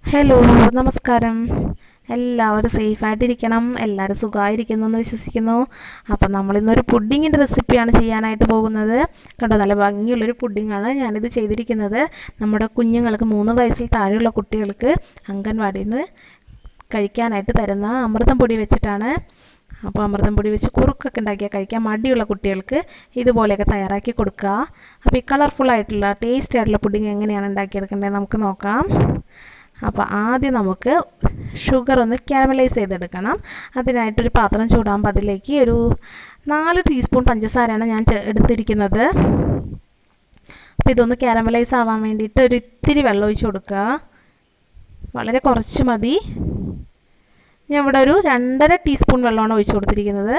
hello നമസ്കാരം എല്ലാവരും സേഫായിട്ടിരിക്കണം എല്ലാവരും സുഖമായിരിക്കുന്നു എന്ന് വിശ്വസിക്കുന്നു അപ്പം നമ്മളിന്നൊരു പുഡിങ്ങിൻ്റെ റെസിപ്പിയാണ് ചെയ്യാനായിട്ട് പോകുന്നത് കണ്ടോ നല്ല ഭംഗിയുള്ളൊരു പുഡിങ്ങാണ് ഞാനിത് ചെയ്തിരിക്കുന്നത് നമ്മുടെ കുഞ്ഞുങ്ങൾക്ക് മൂന്ന് വയസ്സിൽ താഴെയുള്ള കുട്ടികൾക്ക് അംഗൻവാടിയിൽ നിന്ന് കഴിക്കാനായിട്ട് തരുന്ന അമൃതം പൊടി വെച്ചിട്ടാണ് അപ്പോൾ അമൃതം പൊടി വെച്ച് കുറുക്കൊക്കെ ഉണ്ടാക്കിയാൽ കഴിക്കാൻ മടിയുള്ള കുട്ടികൾക്ക് ഇതുപോലെയൊക്കെ തയ്യാറാക്കി കൊടുക്കുക അപ്പോൾ ഈ കളർഫുള്ളായിട്ടുള്ള ടേസ്റ്റ് ആയിട്ടുള്ള പുഡിങ് എങ്ങനെയാണ് ഉണ്ടാക്കിയെടുക്കേണ്ടത് നമുക്ക് നോക്കാം അപ്പോൾ ആദ്യം നമുക്ക് ഷുഗർ ഒന്ന് കാരമലൈസ് ചെയ്തെടുക്കണം അതിനായിട്ടൊരു പാത്രം ചൂടാകുമ്പോൾ അതിലേക്ക് ഒരു നാല് ടീസ്പൂൺ പഞ്ചസാരയാണ് ഞാൻ എടുത്തിരിക്കുന്നത് അപ്പോൾ ഇതൊന്ന് കാരമലൈസ് ആവാൻ വേണ്ടിയിട്ട് ഒരു ഇത്തിരി വെള്ളം ഒഴിച്ച് കൊടുക്കുക വളരെ കുറച്ച് മതി ഞാൻ ഇവിടെ ഒരു രണ്ടര ടീസ്പൂൺ വെള്ളമാണ് ഒഴിച്ചു കൊടുത്തിരിക്കുന്നത്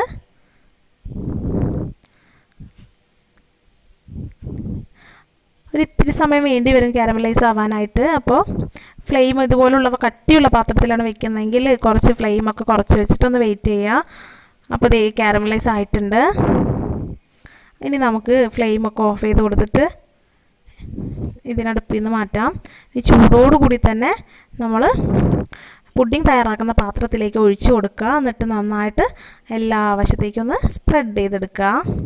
ഒരു ഇത്തിരി സമയം വേണ്ടി വരും കാരമലൈസ് ആവാനായിട്ട് അപ്പോൾ ഫ്ലെയിം ഇതുപോലുള്ള കട്ടിയുള്ള പാത്രത്തിലാണ് വെക്കുന്നതെങ്കിൽ കുറച്ച് ഫ്ലെയിമൊക്കെ കുറച്ച് വെച്ചിട്ടൊന്ന് വെയിറ്റ് ചെയ്യുക അപ്പോൾ ഇത് കാരമലൈസ് ആയിട്ടുണ്ട് ഇനി നമുക്ക് ഫ്ലെയിമൊക്കെ ഓഫ് ചെയ്ത് കൊടുത്തിട്ട് ഇതിനടുപ്പിൽ നിന്ന് മാറ്റാം ഈ ചൂടോടുകൂടി തന്നെ നമ്മൾ പുഡിംഗ് തയ്യാറാക്കുന്ന പാത്രത്തിലേക്ക് ഒഴിച്ചു കൊടുക്കുക എന്നിട്ട് നന്നായിട്ട് എല്ലാ വശത്തേക്കും ഒന്ന് സ്പ്രെഡ് ചെയ്തെടുക്കുക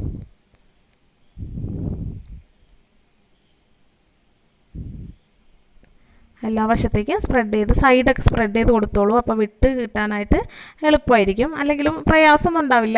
എല്ലാ വശത്തേക്കും സ്പ്രെഡ് ചെയ്ത് സൈഡൊക്കെ സ്പ്രെഡ് ചെയ്ത് കൊടുത്തോളൂ അപ്പോൾ വിട്ട് കിട്ടാനായിട്ട് എളുപ്പമായിരിക്കും അല്ലെങ്കിലും പ്രയാസമൊന്നും ഉണ്ടാവില്ല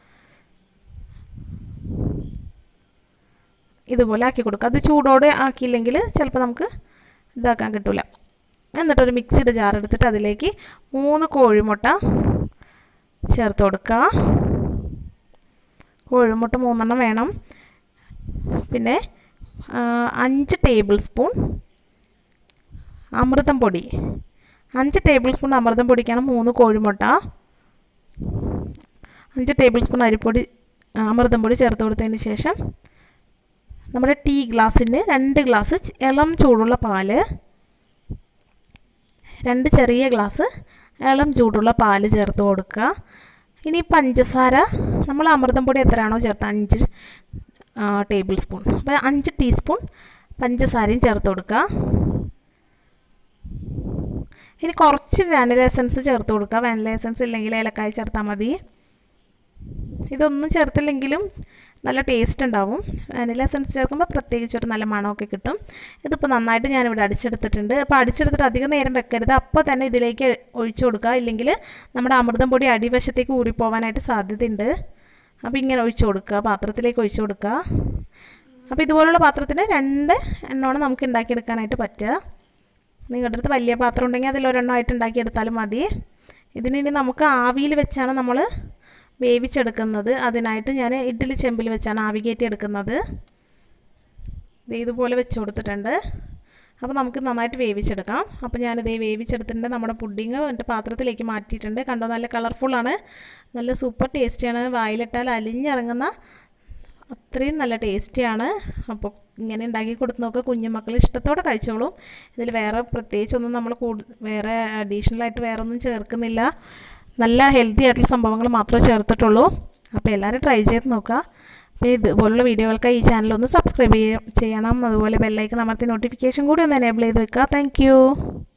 ഇതുപോലെ ആക്കി കൊടുക്കുക അത് ചൂടോടെ ആക്കിയില്ലെങ്കിൽ ചിലപ്പോൾ നമുക്ക് ഇതാക്കാൻ കിട്ടില്ല എന്നിട്ടൊരു മിക്സിയുടെ ജാർ എടുത്തിട്ട് അതിലേക്ക് മൂന്ന് കോഴിമുട്ട ചേർത്ത് കൊടുക്കുക കോഴിമുട്ട മൂന്നെണ്ണം വേണം പിന്നെ അഞ്ച് ടേബിൾ സ്പൂൺ അമൃതം പൊടി അഞ്ച് ടേബിൾ സ്പൂൺ അമൃതം പൊടിക്കാണ് മൂന്ന് കോഴിമുട്ട അഞ്ച് ടേബിൾ സ്പൂൺ അരിപ്പൊടി അമൃതം പൊടി ചേർത്ത് കൊടുത്തതിന് ശേഷം നമ്മുടെ ടീ ഗ്ലാസ്സിന് രണ്ട് ഗ്ലാസ് ഇളം ചൂടുള്ള പാല് രണ്ട് ചെറിയ ഗ്ലാസ് ഇളം ചൂടുള്ള പാല് ചേർത്ത് കൊടുക്കുക ഇനി പഞ്ചസാര നമ്മൾ അമൃതം പൊടി എത്രയാണോ ചേർത്ത് അഞ്ച് ടേബിൾ സ്പൂൺ അപ്പോൾ അഞ്ച് ടീസ്പൂൺ പഞ്ചസാരയും ചേർത്ത് കൊടുക്കുക ഇനി കുറച്ച് വാനില എസൻസ് ചേർത്ത് കൊടുക്കുക വാനില എസൻസ് ഇല്ലെങ്കിൽ ഏലക്കായ ചേർത്താൽ മതി ഇതൊന്നും ചേർത്തില്ലെങ്കിലും നല്ല ടേസ്റ്റ് ഉണ്ടാവും വാനില എസൻസ് ചേർക്കുമ്പോൾ പ്രത്യേകിച്ച് ഒരു നല്ല മണമൊക്കെ കിട്ടും ഇതിപ്പോൾ നന്നായിട്ട് ഞാനിവിടെ അടിച്ചെടുത്തിട്ടുണ്ട് അപ്പോൾ അടിച്ചെടുത്തിട്ട് അധികം നേരം വെക്കരുത് അപ്പോൾ തന്നെ ഇതിലേക്ക് ഒഴിച്ചു കൊടുക്കുക ഇല്ലെങ്കിൽ നമ്മുടെ അമൃതം പൊടി അടിവശത്തേക്ക് ഊറിപ്പോവാനായിട്ട് സാധ്യതയുണ്ട് അപ്പോൾ ഇങ്ങനെ ഒഴിച്ചു കൊടുക്കുക പാത്രത്തിലേക്ക് ഒഴിച്ചു കൊടുക്കുക അപ്പോൾ ഇതുപോലുള്ള പാത്രത്തിന് രണ്ട് എണ്ണമാണ് നമുക്ക് ഉണ്ടാക്കിയെടുക്കാനായിട്ട് പറ്റുക നിങ്ങളുടെ അടുത്ത് വലിയ പാത്രം ഉണ്ടെങ്കിൽ അതിൽ ഒരെണ്ണമായിട്ട് ഉണ്ടാക്കിയെടുത്താലും മതി ഇതിനി നമുക്ക് ആവിയിൽ വെച്ചാണ് നമ്മൾ വേവിച്ചെടുക്കുന്നത് അതിനായിട്ട് ഞാൻ ഇഡ്ഡലി ചെമ്പിൽ വെച്ചാണ് ആവി കയറ്റി എടുക്കുന്നത് ഇതുപോലെ വെച്ച് കൊടുത്തിട്ടുണ്ട് അപ്പോൾ നമുക്ക് നന്നായിട്ട് വേവിച്ചെടുക്കാം അപ്പോൾ ഞാനിത് വേവിച്ചെടുത്തിട്ടുണ്ട് നമ്മുടെ പുഡിങ് എൻ്റെ പാത്രത്തിലേക്ക് മാറ്റിയിട്ടുണ്ട് കണ്ടോ നല്ല കളർഫുള്ളാണ് നല്ല സൂപ്പർ ടേസ്റ്റിയാണ് വായിലിട്ടാൽ അലിഞ്ഞിറങ്ങുന്ന അത്രയും നല്ല ടേസ്റ്റിയാണ് അപ്പോൾ ഇങ്ങനെ ഉണ്ടാക്കി കൊടുത്ത് നോക്കുക കുഞ്ഞുമക്കൾ ഇഷ്ടത്തോടെ കഴിച്ചോളും ഇതിൽ വേറെ പ്രത്യേകിച്ചൊന്നും നമ്മൾ കൂടു വേറെ അഡീഷണലായിട്ട് വേറെ ഒന്നും ചേർക്കുന്നില്ല നല്ല ഹെൽത്തി ആയിട്ടുള്ള സംഭവങ്ങൾ മാത്രമേ ചേർത്തിട്ടുള്ളൂ അപ്പോൾ എല്ലാവരും ട്രൈ ചെയ്ത് നോക്കുക അപ്പോൾ ഇതുപോലുള്ള വീഡിയോകൾക്ക് ഈ ചാനൽ ഒന്ന് സബ്സ്ക്രൈബ് ചെയ്യണം അതുപോലെ ബെല്ലൈക്കൺ അമർത്തി നോട്ടിഫിക്കേഷൻ കൂടി ഒന്ന് എനേബിൾ ചെയ്ത് വെക്കുക താങ്ക്